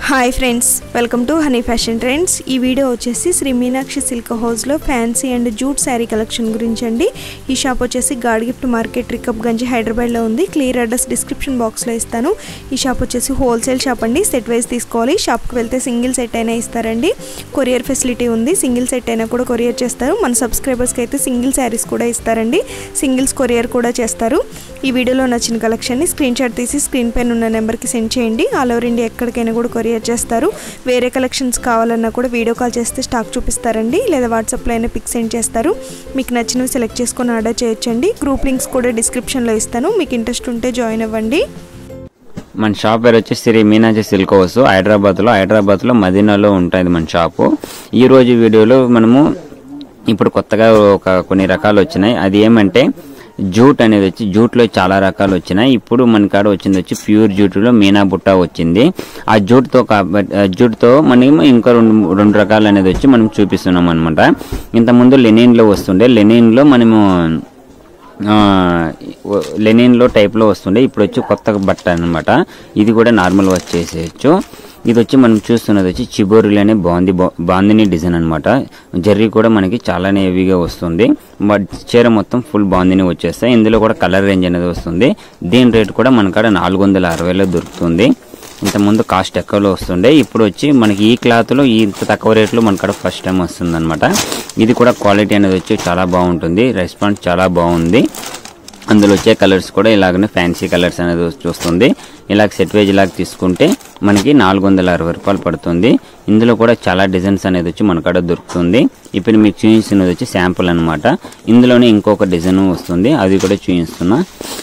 hi friends welcome to honey fashion trends ఈ video వచ్చేసి Shri Meenakshi silk హౌస్లో fancy and jute sari collection గురించి అండి ఈ షాప్ వచ్చేసి గాడ్ గిఫ్ట్ మార్కెట్ రికప్ గంజి హైదరాబాద్లో ఉంది క్లియర్ అడ్రస్ డిస్క్రిప్షన్ బాక్స్లో ఇస్తాను ఈ షాప్ వచ్చేసి హోల్సేల్ షాప్ అండి సెట్ వైజ్ తీసుకోవాలి షాప్కి వెళ్తే సింగిల్ సెట్ అయినా ఇస్తారండి కొరియర్ ఫెసిలిటీ ఉంది సింగిల్ సెట్ అయినా కూడా కొరియర్ చేస్తారు మన సబ్స్క్రైబర్స్కి అయితే సింగిల్ శారీస్ కూడా ఇస్తారండి సింగిల్స్ కొరియర్ కూడా చేస్తారు ఈ వీడియోలో నచ్చిన కలెక్షన్ని స్క్రీన్ షాట్ తీసి స్క్రీన్ పైన ఉన్న నెంబర్కి సెండ్ చేయండి ఆల్ ఓవర్ ఇండియా ఎక్కడికైనా కూడా కొరియర్ చేస్తారు వేరే కలెక్షన్స్ కావాలన్నా కూడా వీడియో కాల్ చేస్తే స్టాక్ చూపిస్తారండి లేదా వాట్సాప్లో అయినా పిక్ సెండ్ చేస్తారు మీకు నచ్చినవి సెలెక్ట్ చేసుకొని ఆర్డర్ చేయొచ్చండి గ్రూప్ లింక్స్ కూడా డిస్క్రిప్షన్లో ఇస్తాను మీకు ఇంట్రెస్ట్ ఉంటే జాయిన్ అవ్వండి మన షాప్ పేరు వచ్చి శ్రీ మీనాజీ సిల్క్ హౌస్ హైదరాబాద్లో హైదరాబాద్లో మదీనాలో ఉంటుంది మన షాపు ఈ రోజు వీడియోలో మనము ఇప్పుడు కొత్తగా ఒక కొన్ని రకాలు వచ్చినాయి అది ఏమంటే జూట్ అనేది వచ్చి జూట్లో చాలా రకాలు వచ్చినాయి ఇప్పుడు మన కాడ వచ్చింది వచ్చి ప్యూర్ జూట్లో మీనా బుట్ట వచ్చింది ఆ జూట్తో కాబట్టి జూట్తో మనం ఇంకా రెండు రెండు రకాలు అనేది వచ్చి మనం చూపిస్తున్నాం అనమాట ఇంతకుముందు లెనిన్లో వస్తుండే లెనిన్లో మనము ఆ, లెనిన్లో టైప్లో వస్తుండే ఇప్పుడు వచ్చి కొత్త బట్ట అన్నమాట ఇది కూడా నార్మల్ వాష్ చేసేయచ్చు ఇది వచ్చి మనం చూస్తున్నది వచ్చి చిబోరిలోనే బాగుంది బాందిని డిజైన్ అనమాట జర్రీ కూడా మనకి చాలానే హెవీగా వస్తుంది బట్ చీర మొత్తం ఫుల్ బాందిని వచ్చేస్తాయి ఇందులో కూడా కలర్ రేంజ్ అనేది వస్తుంది దీని రేట్ కూడా మన కాడ నాలుగు వందల అరవైలో దొరుకుతుంది ఇంతకుముందు కాస్ట్ ఎక్కువలో వస్తుండే ఇప్పుడు వచ్చి మనకి ఈ క్లాత్లో ఈ ఇంత తక్కువ రేట్లో మన కాడ ఫస్ట్ టైం వస్తుంది అనమాట ఇది కూడా క్వాలిటీ అనేది వచ్చి చాలా బాగుంటుంది రెస్పాన్స్ చాలా బాగుంది అందులో వచ్చే కలర్స్ కూడా ఇలాగనే ఫ్యాన్సీ కలర్స్ అనేది చూస్తుంది ఇలాగ సెట్ వేజ్ ఇలాగ తీసుకుంటే మనకి నాలుగు వందల అరవై రూపాయలు పడుతుంది ఇందులో కూడా చాలా డిజైన్స్ అనేది వచ్చి మన కాడ దొరుకుతుంది ఇప్పుడు మీకు చూపించినది వచ్చి శాంపుల్ అనమాట ఇందులోనే ఇంకొక డిజైన్ వస్తుంది అది కూడా చూపిస్తున్నా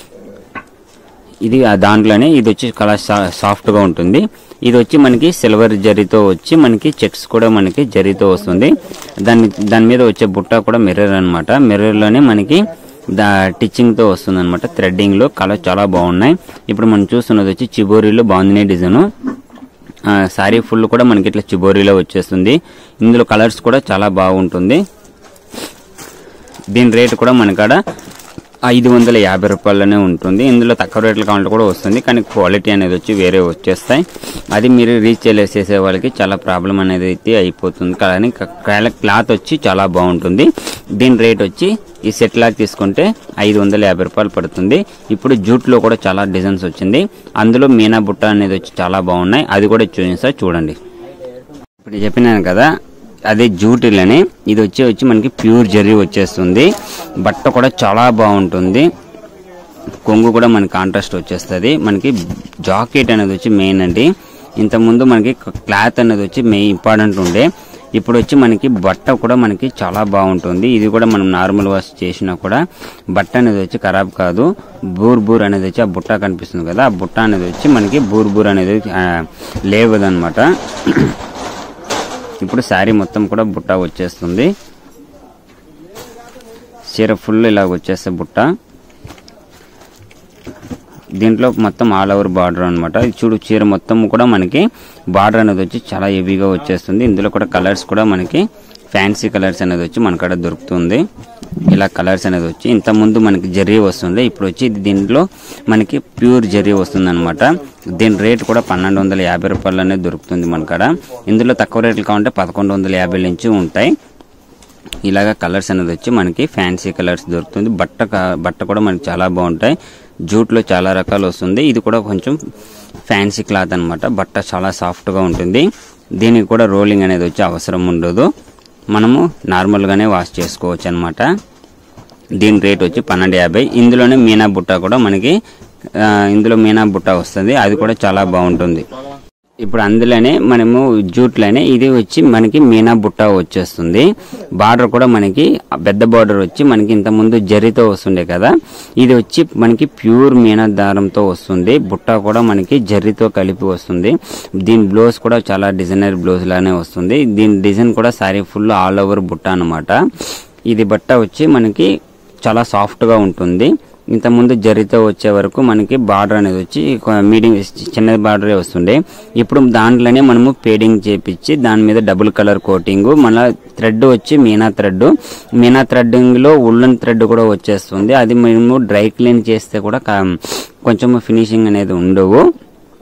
ఇది ఆ దాంట్లోనే ఇది వచ్చి కలర్ సాఫ్ట్గా ఉంటుంది ఇది వచ్చి మనకి సిల్వర్ జరీతో వచ్చి మనకి చెక్స్ కూడా మనకి జరీతో వస్తుంది దాని దాని మీద వచ్చే బుట్ట కూడా మిర్రర్ అనమాట మిర్రర్లోనే మనకి దా టిచ్చింగ్తో వస్తుంది అనమాట థ్రెడ్డింగ్లో కలర్ చాలా బాగున్నాయి ఇప్పుడు మనం చూస్తున్నది వచ్చి చిబోరీలో బాగుంది డిజైన్ శారీ ఫుల్ కూడా మనకి ఇట్లా చిబోరీలో వచ్చేస్తుంది ఇందులో కలర్స్ కూడా చాలా బాగుంటుంది దీని రేట్ కూడా మనకాడ ఐదు వందల యాభై రూపాయలనే ఉంటుంది ఇందులో తక్కువ రేట్లు కావాలంటే కూడా వస్తుంది కానీ క్వాలిటీ అనేది వచ్చి వేరే వచ్చేస్తాయి అది మీరు రీసేల్ చేసే వాళ్ళకి చాలా ప్రాబ్లం అనేది అయితే అయిపోతుంది కానీ క్లాత్ వచ్చి చాలా బాగుంటుంది దీని రేట్ వచ్చి ఈ సెట్ లాగా తీసుకుంటే ఐదు వందల యాభై రూపాయలు పడుతుంది ఇప్పుడు జూట్లో కూడా చాలా డిజైన్స్ వచ్చింది అందులో మీనా బుట్ట అనేది వచ్చి చాలా బాగున్నాయి అది కూడా చూపిస్తా చూడండి ఇప్పుడు చెప్పినాను కదా అదే జూటిలని ఇది వచ్చి వచ్చి మనకి ప్యూర్ జరీ వచ్చేస్తుంది బట్ట కూడా చాలా బాగుంటుంది కొంగు కూడా మనకి కాంట్రాస్ట్ వచ్చేస్తుంది మనకి జాకెట్ అనేది వచ్చి మెయిన్ అండి ఇంతకుముందు మనకి క్లాత్ అనేది వచ్చి మెయిన్ ఇంపార్టెంట్ ఉండే ఇప్పుడు వచ్చి మనకి బట్ట కూడా మనకి చాలా బాగుంటుంది ఇది కూడా మనం నార్మల్ వాష్ చేసినా కూడా బట్ట అనేది వచ్చి ఖరాబ్ కాదు బూర్ బూర్ అనేది వచ్చి ఆ బుట్ట కనిపిస్తుంది కదా ఆ బుట్ట అనేది వచ్చి మనకి బూర్ బూర్ అనేది లేవదనమాట ఇప్పుడు శారీ మొత్తం కూడా బుట్ట వచ్చేస్తుంది చీర ఫుల్ ఇలా వచ్చేస్తే బుట్ట దీంట్లో మొత్తం ఆల్ ఓవర్ బార్డర్ అనమాట చూడు చీర మొత్తం కూడా మనకి బార్డర్ అనేది వచ్చి చాలా హెవీగా వచ్చేస్తుంది ఇందులో కూడా కలర్స్ కూడా మనకి ఫ్యాన్సీ కలర్స్ అనేది వచ్చి మనకాడ దొరుకుతుంది ఇలా కలర్స్ అనేది వచ్చి ఇంత ముందు మనకి జరీ వస్తుంది ఇప్పుడు వచ్చి ఇది దీంట్లో మనకి ప్యూర్ జరీ వస్తుంది అనమాట దీని రేట్ కూడా పన్నెండు వందల యాభై రూపాయలనే దొరుకుతుంది మనకాడ ఇందులో తక్కువ రేట్లు కావాలంటే పదకొండు వందల యాభై నుంచి ఉంటాయి ఇలాగ కలర్స్ అనేది వచ్చి మనకి ఫ్యాన్సీ కలర్స్ దొరుకుతుంది బట్ట కా- బట్ట కూడా మనకి చాలా బాగుంటాయి జూట్లో చాలా రకాలు వస్తుంది ఇది కూడా కొంచెం ఫ్యాన్సీ క్లాత్ అనమాట బట్ట చాలా సాఫ్ట్గా ఉంటుంది దీనికి కూడా రోలింగ్ అనేది వచ్చి అవసరం ఉండదు మనము నార్మల్గానే వాష్ చేసుకోవచ్చు అనమాట దీని రేట్ వచ్చి పన్నెండు యాభై ఇందులోనే మీనా బుట్ట కూడా మనకి ఆ, ఇందులో మీనా బుట్ట వస్తుంది అది కూడా చాలా బాగుంటుంది ఇప్పుడు అందులోనే మనము జూట్లోనే ఇది వచ్చి మనకి మీనా బుట్ట వచ్చేస్తుంది బార్డర్ కూడా మనకి పెద్ద బార్డర్ వచ్చి మనకి ఇంత ముందు జరీతో వస్తుండే కదా ఇది వచ్చి మనకి ప్యూర్ మీనా దారంతో వస్తుంది బుట్ట కూడా మనకి జరీతో కలిపి వస్తుంది దీని బ్లౌజ్ కూడా చాలా డిజైనర్ బ్లౌజ్ లానే వస్తుంది దీని డిజైన్ కూడా సారీ ఫుల్ ఆల్ ఓవర్ బుట్ట అనమాట ఇది బట్ట వచ్చి మనకి చాలా సాఫ్ట్ గా ఉంటుంది ఇంతకుముందు జరితో వచ్చే వరకు మనకి బార్డర్ అనేది వచ్చి మీడియం చిన్న బార్డరే వస్తుండే ఇప్పుడు దాంట్లోనే మనము పేడింగ్ చేపించి దాని మీద డబుల్ కలర్ కోటింగ్ మళ్ళీ థ్రెడ్ వచ్చి మీనా థ్రెడ్ మీనా థ్రెడ్డింగ్ లో ఉల్లన్ థ్రెడ్ కూడా వచ్చేస్తుంది అది మేము డ్రై క్లీన్ చేస్తే కూడా కా- కొంచెం ఫినిషింగ్ అనేది ఉండవు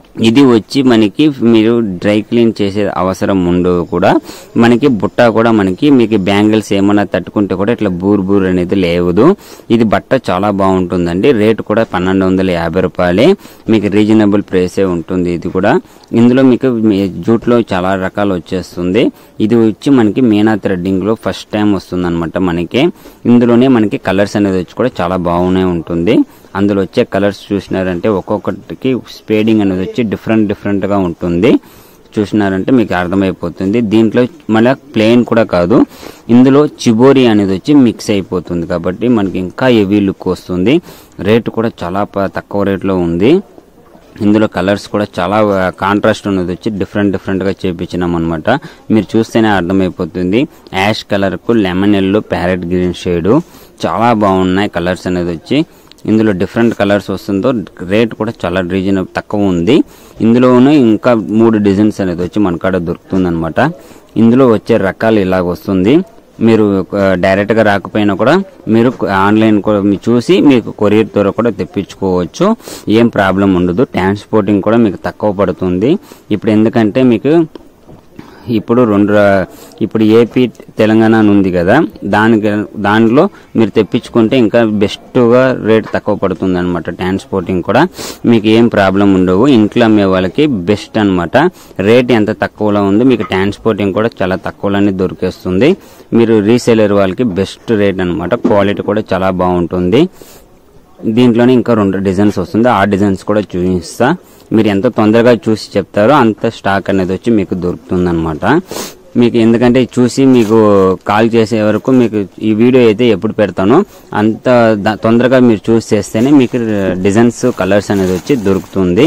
ఇది వచ్చి మనకి మీరు డ్రై క్లీన్ చేసే అవసరం ఉండదు కూడా మనకి బుట్ట కూడా మనకి మీకు బ్యాంగిల్స్ ఏమైనా తట్టుకుంటే కూడా ఇట్లా బూర్ బూర్ అనేది లేవదు ఇది బట్ట చాలా బాగుంటుందండి రేట్ కూడా పన్నెండు వందల యాభై రూపాయలే మీకు రీజనబుల్ ప్రైసే ఉంటుంది ఇది కూడా ఇందులో మీకు మీ జూట్లో చాలా రకాలు వచ్చేస్తుంది ఇది వచ్చి మనకి మీనా థ్రెడ్డింగ్ లో ఫస్ట్ టైం వస్తుంది అనమాట మనకి ఇందులోనే మనకి కలర్స్ అనేది వచ్చి కూడా చాలా బాగానే ఉంటుంది అందులో వచ్చే కలర్స్ చూసినారంటే ఒక్కొక్కటికి స్పేడింగ్ అనేది వచ్చి డిఫరెంట్ డిఫరెంట్ గా ఉంటుంది చూసినారంటే మీకు అర్థమైపోతుంది దీంట్లో మళ్ళీ ప్లెయిన్ కూడా కాదు ఇందులో చిబోరి అనేది వచ్చి మిక్స్ అయిపోతుంది కాబట్టి మనకి ఇంకా హెవీ లుక్ వస్తుంది రేటు కూడా చాలా ప- తక్కువ రేట్లో ఉంది ఇందులో కలర్స్ కూడా చాలా కాంట్రాస్ట్ ఉన్నది వచ్చి డిఫరెంట్ డిఫరెంట్ గా చేపించినాం అనమాట మీరు చూస్తేనే అర్థమైపోతుంది యాష్ కలర్ కు lemon yellow parrot green shade చాలా బాగున్నాయి కలర్స్ అనేది వచ్చి ఇందులో డిఫరెంట్ కలర్స్ వస్తుందో రేట్ కూడా చాలా రీజనబుల్ తక్కువ ఉంది ఇందులోనే ఇంకా మూడు డిజైన్స్ అనేది వచ్చి మన కాడ దొరుకుతుంది అనమాట ఇందులో వచ్చే రకాలు ఇలాగ వస్తుంది మీరు ఆ, డైరెక్ట్ గా రాకపోయినా కూడా మీరు ఆన్లైన్ కూడా మీరు చూసి మీకు కొరియర్ ద్వారా కూడా తెప్పించుకోవచ్చు ఏం ప్రాబ్లం ఉండదు ట్రాన్స్పోర్టింగ్ కూడా మీకు తక్కువ పడుతుంది ఇప్పుడు ఎందుకంటే మీకు ఇప్పుడు రెండు రా- ఇప్పుడు ఏపీ తెలంగాణ అని ఉంది కదా దానికి దానిలో మీరు తెప్పించుకుంటే ఇంకా బెస్ట్గా రేట్ తక్కువ పడుతుంది అనమాట ట్రాన్స్పోర్టింగ్ కూడా మీకు ఏం ప్రాబ్లం ఉండవు ఇంట్లో అమ్మే వాళ్ళకి బెస్ట్ అన్నమాట రేట్ ఎంత తక్కువలో ఉంది మీకు ట్రాన్స్పోర్టింగ్ కూడా చాలా తక్కువలోనే దొరికేస్తుంది మీరు రీసేలర్ వాళ్ళకి బెస్ట్ రేట్ అన్నమాట క్వాలిటీ కూడా చాలా బాగుంటుంది దీంట్లోనే ఇంకా రెండు డిజైన్స్ వస్తుంది ఆ డిజైన్స్ కూడా చూపిస్తా మీరు ఎంత తొందరగా చూసి చెప్తారో అంత స్టాక్ అనేది వచ్చి మీకు దొరుకుతుంది మీకు ఎందుకంటే చూసి మీకు కాల్ చేసే వరకు మీకు ఈ వీడియో అయితే ఎప్పుడు పెడతానో అంత ద- తొందరగా మీరు చూసి చేస్తేనే మీకు డిజైన్స్ కలర్స్ అనేది వచ్చి దొరుకుతుంది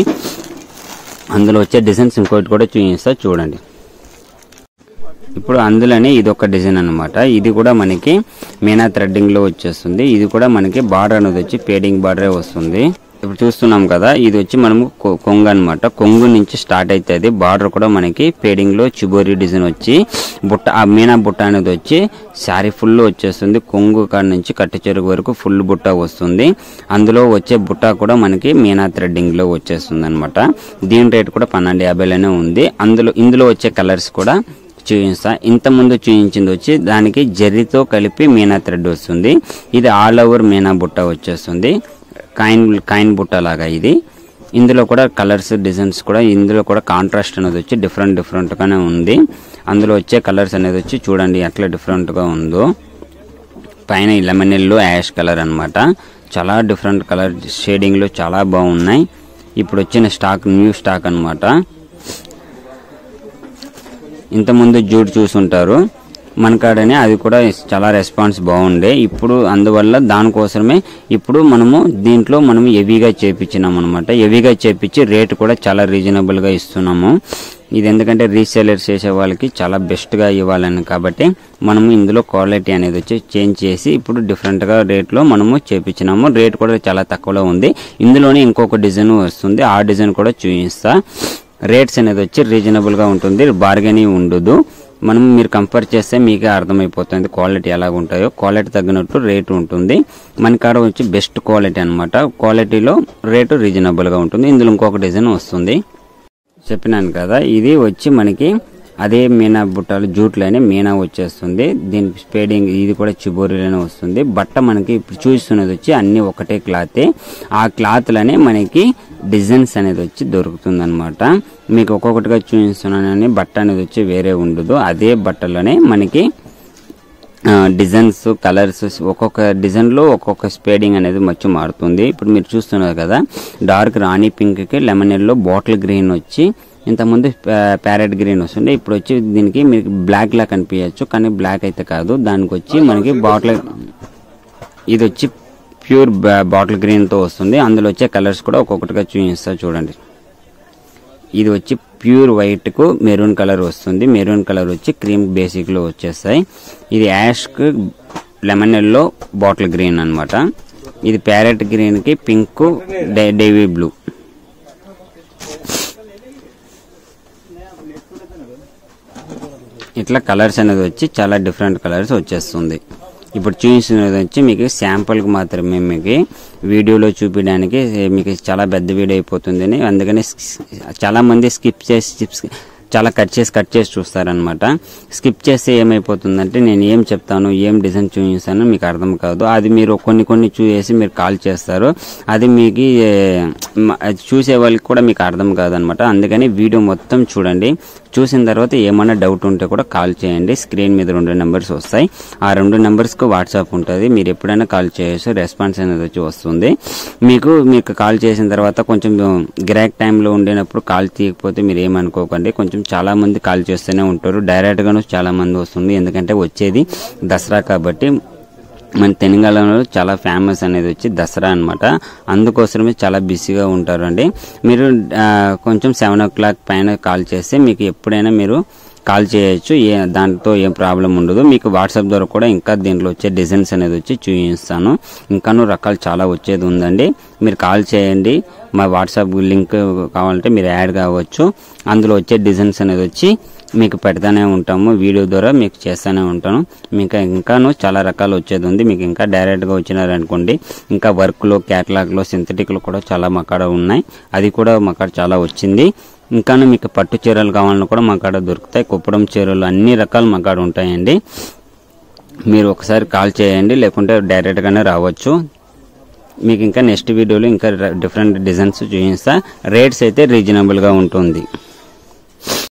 అందులో వచ్చే డిజైన్స్ ఇంకోటి కూడా చూపిస్తా చూడండి ఇప్పుడు అందులోనే ఇది ఒక డిజైన్ అన్నమాట ఇది కూడా మనకి మీనా థ్రెడ్డింగ్ లో వచ్చేస్తుంది ఇది కూడా మనకి బార్డర్ అనేది వచ్చి పేడింగ్ బార్డరే వస్తుంది ఇప్పుడు చూస్తున్నాం కదా ఇది వచ్చి మనము కొ- కొంగు అన్నమాట కొంగు నుంచి స్టార్ట్ అవుతుంది బార్డర్ కూడా మనకి పేడింగ్ లో చిబోరి డిజైన్ వచ్చి బుట్ట ఆ మీనా బుట్ట అనేది వచ్చి శారీ ఫుల్ వచ్చేస్తుంది కొంగు కాడ నుంచి కట్టు చెరుగు వరకు ఫుల్ బుట్ట వస్తుంది అందులో వచ్చే బుట్ట కూడా మనకి మీనా థ్రెడ్డింగ్ లో వచ్చేస్తుంది అనమాట దీని రేట్ కూడా పన్నెండు యాభైలోనే ఉంది అందులో ఇందులో వచ్చే కలర్స్ కూడా చూపిస్తా ఇంత ముందు చూపించింది వచ్చి దానికి జర్రీతో కలిపి మీనా థ్రెడ్ వస్తుంది ఇది ఆల్ ఓవర్ మీనా బుట్ట వచ్చేస్తుంది కాయిన్ కాయిన్ బుట్ట లాగా ఇది ఇందులో కూడా కలర్స్ డిజైన్స్ కూడా ఇందులో కూడా కాంట్రాస్ట్ అనేది వచ్చి డిఫరెంట్ డిఫరెంట్ గానే ఉంది అందులో వచ్చే కలర్స్ అనేది వచ్చి చూడండి ఎట్లా డిఫరెంట్ గా ఉందో పైన లెమన్ ఎల్లో యాష్ కలర్ అన్నమాట చాలా డిఫరెంట్ కలర్ షేడింగ్ లో చాలా బాగున్నాయి ఇప్పుడు వచ్చిన స్టాక్ న్యూ స్టాక్ అన్నమాట ఇంతకుముందు జూట్ చూసుంటారు మన కాడనే అది కూడా చాలా రెస్పాన్స్ బాగుండే ఇప్పుడు అందువల్ల దానికోసమే ఇప్పుడు మనము దీంట్లో మనం హెవీగా చేపించినాం అనమాట హెవీగా చేపించి రేట్ కూడా చాలా రీజనబుల్ గా ఇస్తున్నాము ఇది ఎందుకంటే రీసేలర్స్ చేసే వాళ్ళకి చాలా బెస్ట్ గా ఇవ్వాలని కాబట్టి మనము ఇందులో క్వాలిటీ అనేది వచ్చి చేంజ్ చేసి ఇప్పుడు డిఫరెంట్ గా రేట్ లో మనము చేపించినాము రేట్ కూడా చాలా తక్కువలో ఉంది ఇందులోనే ఇంకొక డిజైన్ వస్తుంది ఆ డిజైన్ కూడా చూపిస్తా రేట్స్ అనేది వచ్చి రీజనబుల్ గా ఉంటుంది బార్గెనింగ్ ఉండదు మనం మీరు కంపేర్ చేస్తే మీకే అర్థమైపోతుంది క్వాలిటీ ఎలాగ ఉంటాయో క్వాలిటీ తగ్గినట్టు రేటు ఉంటుంది మన కాడ వచ్చి బెస్ట్ క్వాలిటీ అన్నమాట క్వాలిటీలో రేటు రీజనబుల్ గా ఉంటుంది ఇందులో ఇంకొక డిజైన్ వస్తుంది చెప్పినాను కదా ఇది వచ్చి మనకి అదే మీనా బుట్టలు జూట్లోనే మీనా వచ్చేస్తుంది దీని స్పేడింగ్ ఇది కూడా చిబోరిలోనే వస్తుంది బట్ట మనకి ఇప్పుడు చూస్తున్నది వచ్చి అన్ని ఒకటే క్లాతే ఆ క్లాత్లోనే మనకి డిజైన్స్ అనేది వచ్చి దొరుకుతుంది అనమాట మీకు ఒక్కొక్కటిగా చూపిస్తున్నానని బట్ట అనేది వచ్చి వేరే ఉండదు అదే బట్టలోనే మనకి ఆ, డిజైన్స్ కలర్స్ ఒక్కొక్క డిజైన్ లో ఒక్కొక్క స్పేడింగ్ అనేది మచ్చి మారుతుంది ఇప్పుడు మీరు చూస్తున్నారు కదా డార్క్ రాణి పింక్ కి లెమన్ ఎల్లో బాటిల్ గ్రీన్ వచ్చి ఇంతకుముందు ప్యా- ప్యారెట్ గ్రీన్ వస్తుండే ఇప్పుడు వచ్చి దీనికి మీకు బ్లాక్ లా కనిపించచ్చు కానీ బ్లాక్ అయితే కాదు దానికి వచ్చి మనకి బాటిల్ ఇది వచ్చి ప్యూర్ బాటిల్ గ్రీన్ తో వస్తుంది అందులో వచ్చే కలర్స్ కూడా ఒక్కొక్కటిగా చూపిస్తా చూడండి ఇది వచ్చి ప్యూర్ వైట్ కు మెరూన్ కలర్ వస్తుంది మెరూన్ కలర్ వచ్చి క్రీమ్ బేసిక్ లో వచ్చేస్తాయి ఇది యాష్ కు లెమన్ ఎల్లో బాటిల్ గ్రీన్ అన్నమాట ఇది ప్యారెట్ గ్రీన్ కి పింక్ డేవీ బ్లూ ఇట్లా కలర్స్ అనేది వచ్చి చాలా డిఫరెంట్ కలర్స్ వచ్చేస్తుంది ఇప్పుడు చూసినది వచ్చి మీకు శాంపుల్కి మాత్రమే మీకు వీడియోలో చూపించడానికి మీకు చాలా పెద్ద వీడియో అయిపోతుందని అందుకని చాలా మంది స్కిప్ చేసి స్కిప్ చాలా కట్ చేసి కట్ చేసి చూస్తారనమాట స్కిప్ చేస్తే ఏమైపోతుందంటే నేను ఏం చెప్తాను ఏం డిజైన్ చూపిస్తాను మీకు అర్థం కాదు అది మీరు కొన్ని కొన్ని చూసేసి మీరు కాల్ చేస్తారు అది మీకు ఏ, మ- అది చూసే వాళ్ళకి కూడా మీకు అర్థం కాదనమాట అందుకని వీడియో మొత్తం చూడండి చూసిన తర్వాత ఏమైనా డౌట్ ఉంటే కూడా కాల్ చేయండి స్క్రీన్ మీద రెండు నెంబర్స్ వస్తాయి ఆ రెండు నెంబర్స్కి వాట్సాప్ ఉంటుంది మీరు ఎప్పుడైనా కాల్ చేయొచ్చు రెస్పాన్స్ అనేది వచ్చి వస్తుంది మీకు మీకు కాల్ చేసిన తర్వాత కొంచెం గిరాక్ టైంలో ఉండినప్పుడు కాల్ తీయకపోతే మీరు ఏమనుకోకండి కొంచెం చాలా మంది కాల్ చేస్తూనే ఉంటారు డైరెక్ట్గాను చాలా మంది వస్తుంది ఎందుకంటే వచ్చేది దసరా కాబట్టి మన తెలంగాణలో చాలా ఫేమస్ అనేది వచ్చి దసరా అన్నమాట అందుకోసమే చాలా బిజీగా ఉంటారు అండి మీరు ఆ, కొంచెం సెవెన్ ఓ క్లాక్ పైన కాల్ చేస్తే మీకు ఎప్పుడైనా మీరు కాల్ చేయొచ్చు ఏ దాంతో ఏం ప్రాబ్లం ఉండదు మీకు వాట్సాప్ ద్వారా కూడా ఇంకా దీంట్లో వచ్చే డిజైన్స్ అనేది వచ్చి చూపిస్తాను ఇంకాను రకాలు చాలా వచ్చేది ఉందండి మీరు కాల్ చేయండి మా వాట్సాప్ లింక్ కావాలంటే మీరు యాడ్ కావచ్చు అందులో వచ్చే డిజైన్స్ అనేది వచ్చి మీకు పెడతానే ఉంటాము వీడియో ద్వారా మీకు చేస్తూనే ఉంటాను మీకు ఇంకాను చాలా రకాలు వచ్చేది ఉంది మీకు ఇంకా డైరెక్ట్గా వచ్చినారనుకోండి ఇంకా వర్క్లో క్యాటలాగ్లో సింథటిక్లో కూడా చాలా మకాడ ఉన్నాయి అది కూడా మకాడ చాలా వచ్చింది ఇంకాను మీకు పట్టు చీరలు కావాలన్నా కూడా మా కాడ దొరుకుతాయి కుప్పడం చీరలు అన్ని రకాలు మా కాడ ఉంటాయండి మీరు ఒకసారి కాల్ చేయండి లేకుంటే డైరెక్ట్గానే రావచ్చు మీకు ఇంకా నెక్స్ట్ వీడియోలో ఇంకా డిఫరెంట్ డిజైన్స్ చూపిస్తా రేట్స్ అయితే రీజనబుల్గా ఉంటుంది